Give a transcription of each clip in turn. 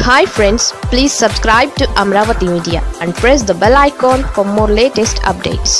hi friends please subscribe to Amaravati media and press the bell icon for more latest updates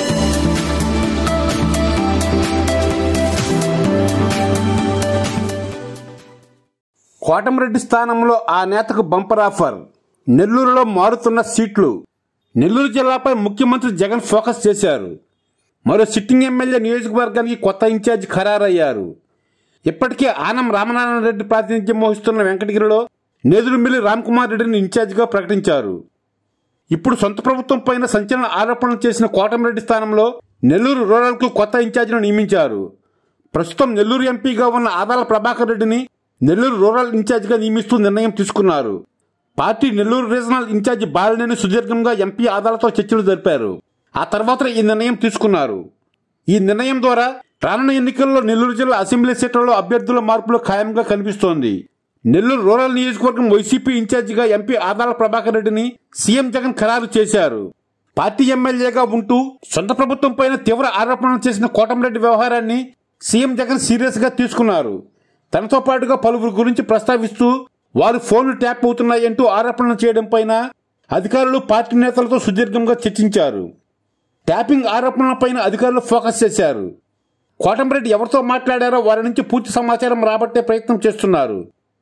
Kotamreddy స్థానంలో ఆ నేతకు bumper offer నెల్లూరులో మారుతున్న సీట్లు నెల్లూరు జిల్లాపై ముఖ్యమంత్రి జగన్ ఫోకస్ చేశారు మరో సిట్టింగ్ ఎమ్మెల్యే నియోజకవర్గానికి కొత్త ఇన్ఛార్జ్ ఖరారయ్యారు ఇప్పటికే ఆనం రామనారాయణ రెడ్డి ప్రాతినిధ్యం వహిస్తున్న వెంకటగిరిలో నేదురుమిల్లి రామ్కుమార్ రెడ్డిని ఇన్ఛార్జిగా ప్రకటించారు ఇప్పుడు సొంత ప్రభుత్వం పైన సంచలన ఆరోపణలు చేసిన కోటమిరెడ్డి స్థానంలో నెల్లూరు రూరల్కు కొత్త ఇన్ఛార్జిను నియమించారు ప్రస్తుతం నెల్లూరు ఎంపీగా ఉన్న ఆదాల ప్రభాకర్ రెడ్డిని నెల్లూరు రూరల్ ఇన్ఛార్జిగా నియమిస్తూ నిర్ణయం తీసుకున్నారు party Nellore regional incharge Balineni సుదీర్ఘంగా ఎంపీ ఆదాలతో చర్చలు జరిపారు ఆ తర్వాత ఈ నిర్ణయం తీసుకున్నారు ఈ నిర్ణయం ద్వారా రానున్న ఎన్నికల్లో నెల్లూరు జిల్లా అసెంబ్లీ సీట్లలో అభ్యర్థుల మార్పులు ఖాయంగా కనిపిస్తోంది నెల్లూరు రూరల్ నియోజకవర్గం వైసీపీ ఇన్ఛార్జిగా ఎంపీ ఆదాల ప్రభాకర్ రెడ్డిని సీఎం జగన్ ఖరారు చేశారు పార్టీ ఎమ్మెల్యేగా ఉంటూ సొంత ప్రభుత్వం పైన తీవ్ర ఆరోపణలు చేసిన కోటమిరెడ్డి వ్యవహారాన్ని సీఎం జగన్ సీరియస్ గా తీసుకున్నారు తనతో పాటుగా పలువురు గురించి ప్రస్తావిస్తూ వారు ఫోన్లు ట్యాప్ అవుతున్నాయంటూ ఆరోపణలు చేయడం పైన అధికారులు పార్టీ నేతలతో సుదీర్ఘంగా చర్చించారు ట్యాపింగ్ ఆరోపణలపైన అధికారులు ఫోకస్ చేశారు కోటమిరెడ్డి ఎవరితో మాట్లాడారో వారి నుంచి పూర్తి సమాచారం రాబట్టే ప్రయత్నం చేస్తున్నారు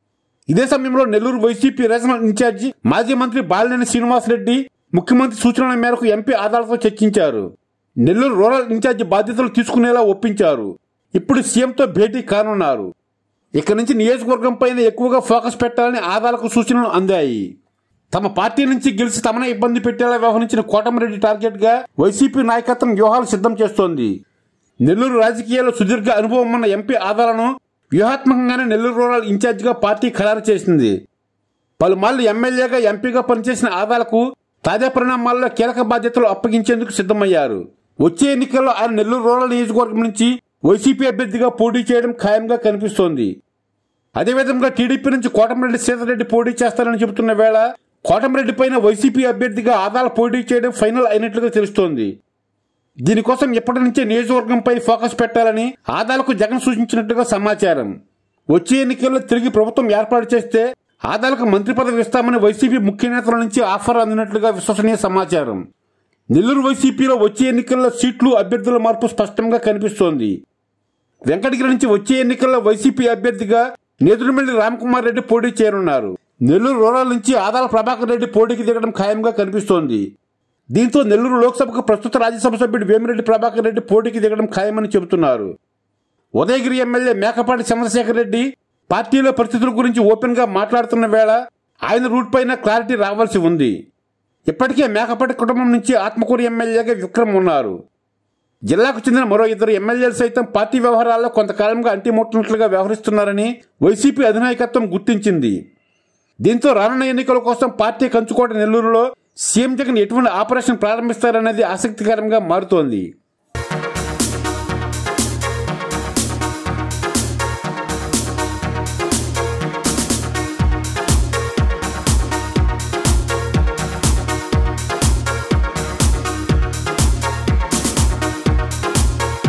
ఇదే సమయంలో నెల్లూరు వైసీపీ రీజనల్ ఇన్ఛార్జి మాజీ మంత్రి బాలినేని శ్రీనివాసరెడ్డి ముఖ్యమంత్రి సూచనల మేరకు ఎంపీ ఆదాలతో చర్చించారు నెల్లూరు రూరల్ ఇన్ఛార్జి బాధ్యతలు తీసుకునేలా ఒప్పించారు ఇప్పుడు సీఎంతో భేటీ కానున్నారు ఇక నుంచి నియోజకవర్గం పైన ఎక్కువగా ఫోకస్ పెట్టాలని ఆదాలకు సూచనలు అందాయి తమ పార్టీ నుంచి గెలిచి తమనే ఇబ్బంది పెట్టేలా వ్యవహరించిన కోటమిరెడ్డి టార్గెట్ గా వైసీపీ నాయకత్వం వ్యూహాలు సిద్ధం చేస్తోంది నెల్లూరు రాజకీయాల్లో సుదీర్ఘ అనుభవం ఉన్న ఎంపీ ఆదాలను వ్యూహాత్మకంగానే నెల్లూరు రూరల్ ఇన్ఛార్జిగా పార్టీ ఖరారు చేసింది పలుమార్లు ఎమ్మెల్యేగా ఎంపీగా పనిచేసిన ఆదాలకు తాజా పరిణామాల్లో కీలక బాధ్యతలు అప్పగించేందుకు సిద్ధమయ్యారు వచ్చే ఎన్నికల్లో ఆయన నెల్లూరు రూరల్ నియోజకవర్గం నుంచి వైసీపీ అభ్యర్థిగా పోటీ చేయడం ఖాయంగా కనిపిస్తోంది అదేవిధంగా టీడీపీ నుంచి కోటమిరెడ్డి సీతారెడ్డి పోటీ చేస్తారని చెబుతున్న వేళ కోటమిరెడ్డి పైన వైసీపీ అభ్యర్థిగా ఆదాల పోటీ చేయడం ఫైనల్ అయినట్లుగా తెలుస్తోంది దీనికోసం ఇప్పటి నుంచే నియోజకవర్గంపై ఫోకస్ పెట్టాలని ఆదాలకు జగన్ సూచించినట్టుగా సమాచారం వచ్చే ఎన్నికల్లో తిరిగి ప్రభుత్వం ఏర్పాటు చేస్తే ఆదాలకు మంత్రి పదవి ఇస్తామని వైసీపీ ముఖ్య నేతల నుంచి ఆఫర్ అందినట్లుగా విశ్వసనీయ సమాచారం నెల్లూరు వైసీపీలో వచ్చే ఎన్నికల్లో సీట్లు అభ్యర్థుల మార్పు స్పష్టంగా కనిపిస్తోంది వెంకటగిరి నుంచి వచ్చే ఎన్నికల్లో వైసీపీ అభ్యర్థిగా నేదురుమిల్లి రామకుమార్ రెడ్డి పోటీ చేయనున్నారు నెల్లూరు రూరల్ నుంచి ఆదాల ప్రభాకర్ రెడ్డి పోటీకి దిగడం ఖాయంగా కనిపిస్తోంది దీంతో నెల్లూరు లోక్సభకు ప్రస్తుత రాజ్యసభ సభ్యుడు వేమిరెడ్డి ప్రభాకర్ రెడ్డి పోటీకి దిగడం ఖాయమని చెబుతున్నారు ఉదయగిరి ఎమ్మెల్యే మేకపాటి చంద్రశేఖర్ రెడ్డి పార్టీలో పరిస్థితుల గురించి ఓపెన్ గా మాట్లాడుతున్న వేళ ఆయన రూట్ పైన క్లారిటీ రావాల్సి ఉంది ఇప్పటికే మేకపాటి కుటుంబం నుంచి ఆత్మకూరు ఎమ్మెల్యేగా విక్రమ్ ఉన్నారు జిల్లాకు చెందిన మరో ఇద్దరు ఎమ్మెల్యేలు సైతం పార్టీ వ్యవహారాల్లో కొంతకాలంగా అంటిముట్టినట్లుగా వ్యవహరిస్తున్నారని వైసీపీ అధినాయకత్వం గుర్తించింది దీంతో రానున్న ఎన్నికల కోసం పార్టీ కంచుకోట నెల్లూరులో సీఎం జగన్ ఎటువంటి ఆపరేషన్ ప్రారంభిస్తారనేది ఆసక్తికరంగా మారుతోంది